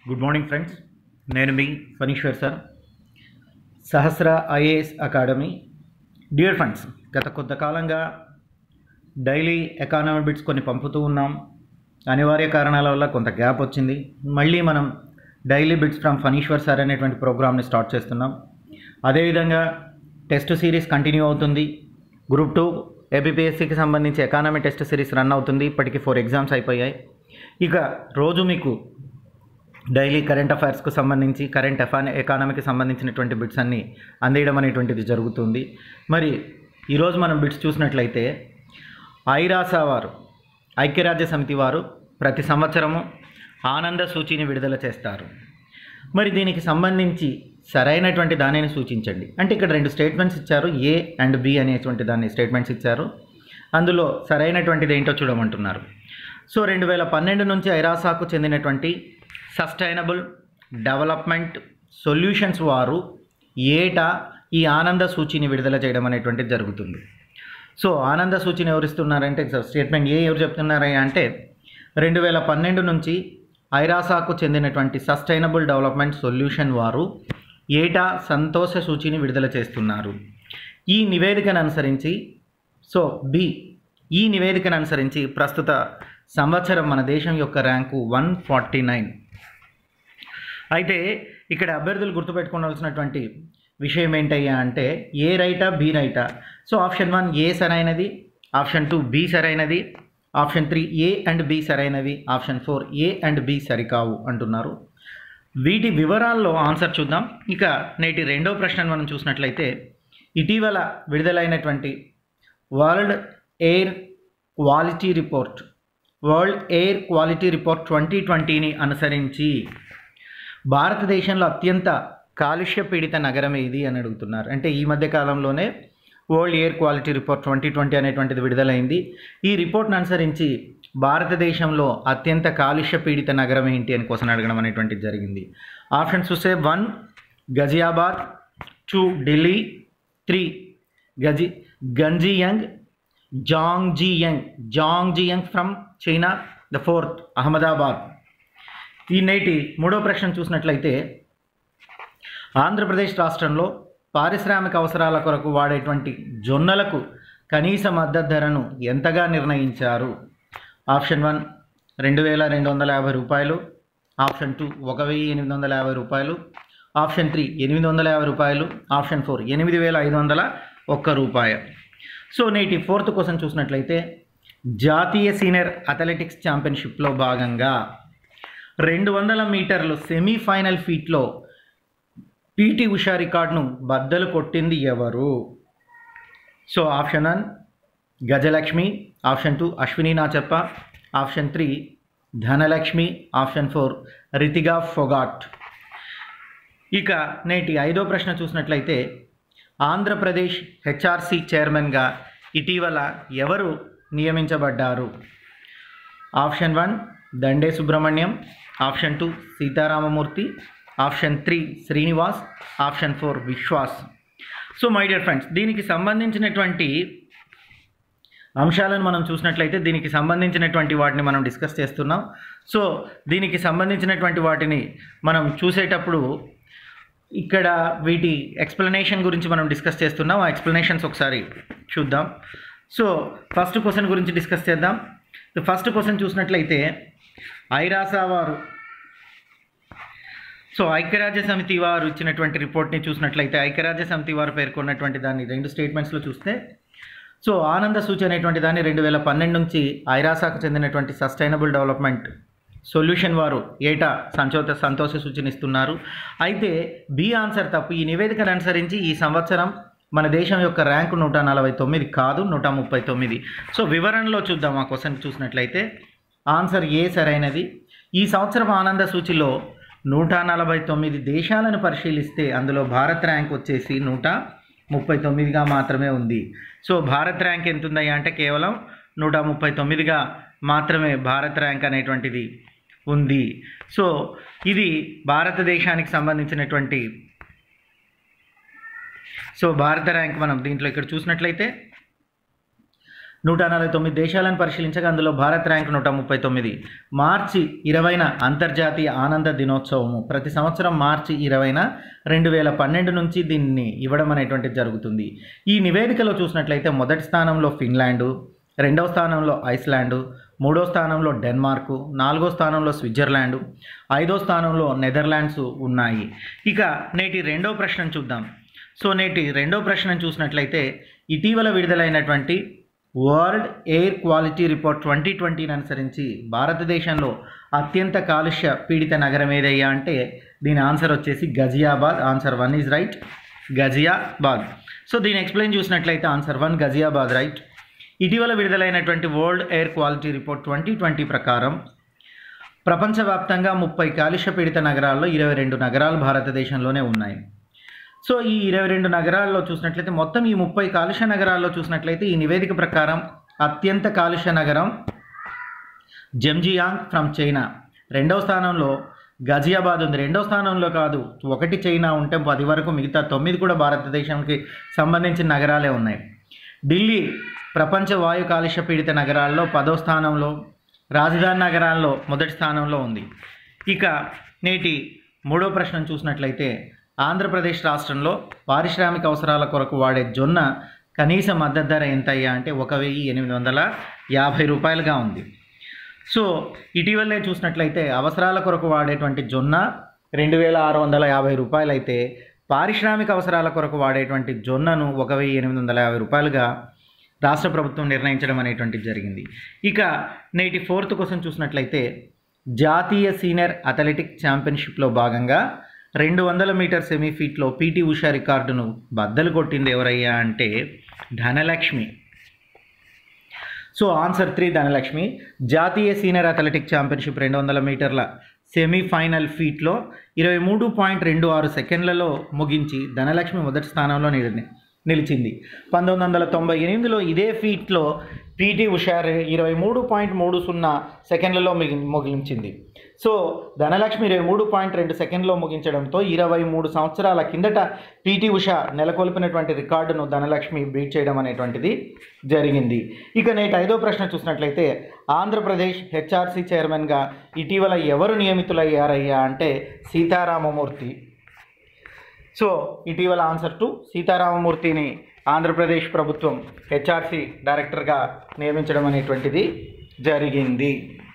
good morning friends నేను మీ Phanishwar sir Sahasra IAS academy dear friends గత కొంతకాలంగా డైలీ ఎకానమీ బిట్స్ కొన్ని పంపుతూ ఉన్నాం అనివార్య కారణాల వల్ల కొంత గ్యాప్ వచ్చింది మళ్ళీ మనం daily bits from Phanishwar sir అనేటువంటి ప్రోగ్రామ్ని స్టార్ట్ చేస్తున్నాం అదేవిధంగా టెస్ట్ సిరీస్ కంటిన్యూ అవుతుంది గ్రూప్ టూ ఏపీఎస్సికి సంబంధించి ఎకానమీ టెస్ట్ సిరీస్ రన్ అవుతుంది ఇప్పటికి ఫోర్ ఎగ్జామ్స్ అయిపోయాయి ఇక రోజు మీకు డైలీ కరెంట్ అఫైర్స్కు సంబంధించి కరెంట్ ఎఫా ఎకానమీకి సంబంధించినటువంటి బిట్స్ అన్నీ అందేయడం అనేటువంటిది జరుగుతుంది మరి ఈరోజు మనం బిట్స్ చూసినట్లయితే ఐరాస వారు ఐక్యరాజ్య సమితి వారు ప్రతి సంవత్సరము ఆనంద సూచీని విడుదల చేస్తారు మరి దీనికి సంబంధించి సరైనటువంటి దానిని సూచించండి అంటే ఇక్కడ రెండు స్టేట్మెంట్స్ ఇచ్చారు ఏ అండ్ బి అనేటువంటి దాన్ని స్టేట్మెంట్స్ ఇచ్చారు అందులో సరైనటువంటిది ఏంటో చూడమంటున్నారు సో రెండు వేల పన్నెండు నుంచి ఐరాసాకు చెందినటువంటి సస్టైనబుల్ డెవలప్మెంట్ సొల్యూషన్స్ వారు ఏటా ఈ ఆనంద సూచిని విడుదల చేయడం అనేటువంటిది జరుగుతుంది సో ఆనంద సూచిని ఎవరిస్తున్నారంటే స్టేట్మెంట్ ఏ ఎవరు చెప్తున్నారా అంటే రెండు వేల పన్నెండు నుంచి ఐరాసాకు చెందినటువంటి సస్టైనబుల్ డెవలప్మెంట్ సొల్యూషన్ వారు ఏటా సంతోష సూచిని విడుదల చేస్తున్నారు ఈ నివేదికను అనుసరించి సో బి ఈ నివేదికను అనుసరించి ప్రస్తుత సంవత్సరం మన దేశం యొక్క ర్యాంకు వన్ ఫార్టీ నైన్ అయితే ఇక్కడ అభ్యర్థులు గుర్తుపెట్టుకోవాల్సినటువంటి విషయం ఏంటయ్యా అంటే ఏ రైటా బి రైటా సో ఆప్షన్ వన్ ఏ సరైనది ఆప్షన్ టూ బి సరైనది option three A and B సరైనవి option four A and B సరికావు అంటున్నారు వీటి వివరాల్లో ఆన్సర్ చూద్దాం ఇక నేటి రెండో ప్రశ్నను మనం చూసినట్లయితే ఇటీవల విడుదలైనటువంటి world air quality report world air quality report twenty ట్వంటీని అనుసరించి భారతదేశంలో అత్యంత కాలుష్య పీడిత నగరం ఏది అని అడుగుతున్నారు అంటే ఈ మధ్య కాలంలోనే world air quality report twenty twenty అనేటువంటిది విడుదలైంది ఈ రిపోర్ట్ను అనుసరించి భారతదేశంలో అత్యంత కాలుష్య పీడిత నగరం ఏంటి అని క్వశ్చన్ అడగడం అనేటువంటిది జరిగింది ఆప్షన్స్ చూస్తే one Ghaziabad two Delhi three గజి గంజియంగ్ జాంగ్జియంగ్ జాంగ్జియంగ్ from China the fourth Ahmedabad ఈ నేటి మూడో ప్రశ్న చూసినట్లయితే ఆంధ్రప్రదేశ్ రాష్ట్రంలో పారిశ్రామిక అవసరాల కొరకు వాడేటువంటి జొన్నలకు కనీస మద్దతు ధరను ఎంతగా నిర్ణయించారు ఆప్షన్ వన్ రెండు వేల రెండు వందల యాభై రూపాయలు ఆప్షన్ టూ ఒక వెయ్యి ఎనిమిది వందల యాభై రూపాయలు ఆప్షన్ త్రీ ఎనిమిది వందల యాభై రూపాయలు ఆప్షన్ ఫోర్ ఎనిమిది వేల ఐదు వందల ఒక్క రూపాయ సో నేటి ఫోర్త్ క్వశ్చన్ చూసినట్లయితే జాతీయ సీనియర్ అథ్లెటిక్స్ ఛాంపియన్షిప్లో భాగంగా రెండు వందల మీటర్లు సెమీఫైనల్ ఫీట్లో పీటీ ఉషా రికార్డును బద్దలు కొట్టింది ఎవరు so option one Gajalakshmi option two Ashwini Nachappa option three Dhanalakshmi option four Ritika Phogat ఇక నేటి ఐదో ప్రశ్న చూసినట్లయితే ఆంధ్రప్రదేశ్ హెచ్ఆర్సి చైర్మన్గా ఇటీవల ఎవరు నియమించబడ్డారు option one Dande Subrahmanyam option two Sitaramamurthy option three Srinivas option four Vishwas so my dear friends దీనికి సంబంధించినటువంటి అంశాలను మనం చూసినట్లయితే దీనికి సంబంధించినటువంటి వాటిని మనం డిస్కస్ చేస్తున్నాం సో దీనికి సంబంధించినటువంటి వాటిని మనం చూసేటప్పుడు ఇక్కడ వీటి ఎక్స్ప్లెనేషన్ గురించి మనం డిస్కస్ చేస్తున్నాం ఆ ఎక్స్ప్లెనేషన్స్ ఒకసారి చూద్దాం సో ఫస్ట్ క్వశ్చన్ గురించి డిస్కస్ చేద్దాం ఫస్ట్ క్వశ్చన్ చూసినట్లయితే ఐరాసా వారు సో ఐక్యరాజ్య సమితి వారు ఇచ్చినటువంటి రిపోర్ట్ని చూసినట్లయితే ఐక్యరాజ్య సమితి వారు పేర్కొన్నటువంటి దాన్ని రెండు స్టేట్మెంట్స్లో చూస్తే సో ఆనంద సూచి అనేటువంటి దాన్ని రెండు వేల పన్నెండు నుంచి ఐరాసాకు చెందినటువంటి సస్టైనబుల్ డెవలప్మెంట్ సొల్యూషన్ వారు ఏటా సంచోత సంతోష సూచనిస్తున్నారు అయితే బి ఆన్సర్ తప్పు ఈ నివేదికను అనుసరించి ఈ సంవత్సరం మన దేశం యొక్క ర్యాంకు నూట నలభై తొమ్మిది కాదు నూట ముప్పై తొమ్మిది సో వివరణలో చూద్దాం ఆ క్వశ్చన్ చూసినట్లయితే ఆన్సర్ ఏ సరైనది ఈ సంవత్సరం ఆనంద సూచిలో నూట నలభై తొమ్మిది దేశాలను పరిశీలిస్తే అందులో భారత్ ర్యాంక్ వచ్చేసి నూట ముప్పై తొమ్మిదిగా మాత్రమే ఉంది సో భారత్ ర్యాంక్ ఎంత ఉందయ్యా అంటే కేవలం నూట ముప్పై తొమ్మిదిగా మాత్రమే భారత్ ర్యాంక్ అనేటువంటిది ఉంది సో ఇది భారతదేశానికి సంబంధించినటువంటి సో భారత ర్యాంక్ మనం దీంట్లో ఇక్కడ చూసినట్లయితే నూట నలభై తొమ్మిది దేశాలను పరిశీలించగా అందులో భారత్ ర్యాంక్ నూట ముప్పై తొమ్మిది మార్చి ఇరవైన అంతర్జాతీయ ఆనంద దినోత్సవము ప్రతి సంవత్సరం మార్చి ఇరవైన రెండు వేల పన్నెండు నుంచి దీన్ని ఇవ్వడం అనేటువంటిది జరుగుతుంది ఈ నివేదికలో చూసినట్లయితే మొదటి స్థానంలో ఫిన్లాండు రెండవ స్థానంలో ఐస్లాండు మూడో స్థానంలో డెన్మార్కు నాలుగో స్థానంలో స్విట్జర్లాండు ఐదో స్థానంలో నెదర్లాండ్స్ ఉన్నాయి ఇక నేటి రెండో ప్రశ్న చూద్దాం సో నేటి రెండో ప్రశ్న చూసినట్లయితే ఇటీవల విడుదలైనటువంటి world air quality report twenty ట్వంటీని అనుసరించి భారతదేశంలో అత్యంత కాలుష్య పీడిత నగరం ఏదయ్యా అంటే దీని ఆన్సర్ వచ్చేసి Ghaziabad answer one is right Ghaziabad so దీని ఎక్స్ప్లెయిన్ చూసినట్లయితే ఆన్సర్ వన్ గజియాబాద్ రైట్ ఇటీవల విడుదలైనటువంటి world air quality report twenty twenty ప్రకారం ప్రపంచవ్యాప్తంగా ముప్పై కాలుష్య పీడిత నగరాల్లో ఇరవై రెండు నగరాలు భారతదేశంలోనే ఉన్నాయి సో ఈ ఇరవై రెండు నగరాల్లో చూసినట్లయితే మొత్తం ఈ ముప్పై కాలుష్య నగరాల్లో చూసినట్లయితే ఈ నివేదిక ప్రకారం అత్యంత కాలుష్య నగరం జంజియాంగ్ ఫ్రమ్ చైనా రెండవ స్థానంలో గజియాబాద్ ఉంది రెండవ స్థానంలో కాదు ఒకటి చైనా ఉంటే పది వరకు మిగతా తొమ్మిది కూడా భారతదేశానికి సంబంధించిన నగరాలే ఉన్నాయి ఢిల్లీ ప్రపంచ వాయు కాలుష్య పీడిత నగరాల్లో పదో స్థానంలో రాజధాని నగరాల్లో మొదటి స్థానంలో ఉంది ఇక నేటి మూడో ప్రశ్న చూసినట్లయితే ఆంధ్రప్రదేశ్ రాష్ట్రంలో పారిశ్రామిక అవసరాల కొరకు వాడే జొన్న కనీస మద్దతు ధర ఎంత అయ్యా అంటే ఒక వెయ్యి ఎనిమిది వందల యాభై రూపాయలుగా ఉంది సో ఇటీవలే చూసినట్లయితే అవసరాల కొరకు వాడేటువంటి జొన్న రెండు వేల ఆరు వందల యాభై రూపాయలు అయితే పారిశ్రామిక అవసరాల కొరకు వాడేటువంటి జొన్నను ఒక వెయ్యి ఎనిమిది వందల యాభై రూపాయలుగా రాష్ట్ర ప్రభుత్వం నిర్ణయించడం అనేటువంటిది జరిగింది ఇక నేటి ఫోర్త్ క్వశ్చన్ చూసినట్లయితే జాతీయ సీనియర్ అథ్లెటిక్ ఛాంపియన్షిప్లో భాగంగా రెండు వందల మీటర్ సెమీఫీట్లో పీటీ ఉషా రికార్డును బద్దలు కొట్టింది ఎవరయ్యా అంటే Dhanalakshmi so answer three Dhanalakshmi జాతీయ సీనియర్ అథ్లెటిక్ ఛాంపియన్షిప్ రెండు వందల మీటర్ల సెమీఫైనల్ ఫీట్లో ఇరవై మూడు పాయింట్ రెండు ఆరు సెకండ్లలో ముగించి ధనలక్ష్మి మొదటి స్థానంలో నిలిచింది నిలిచింది పంతొమ్మిది వందల తొంభై ఎనిమిదిలో ఇదే ఫీట్లో పీటీ ఉషా ఇరవై మూడు పాయింట్ మూడు సున్నా సెకండ్లలో మిగి ముగించింది సో ధనలక్ష్మి ఇరవై మూడు పాయింట్ రెండు సెకండ్లో ముగించడంతో ఇరవై మూడు సంవత్సరాల కిందట పీటీ ఉషా నెలకొల్పినటువంటి రికార్డును ధనలక్ష్మి బీట్ చేయడం అనేటువంటిది జరిగింది ఇక నేటి ఐదో ప్రశ్న చూసినట్లయితే ఆంధ్రప్రదేశ్ హెచ్ఆర్సీ చైర్మన్గా ఇటీవల ఎవరు నియమితులయ్యారయ్యా అంటే సీతారామమూర్తి సో ఇటీవల ఆన్సర్ టు సీతారామమూర్తిని ఆంధ్రప్రదేశ్ ప్రభుత్వం హెచ్ఆర్సీ డైరెక్టర్గా నియమించడం అనేటువంటిది జరిగింది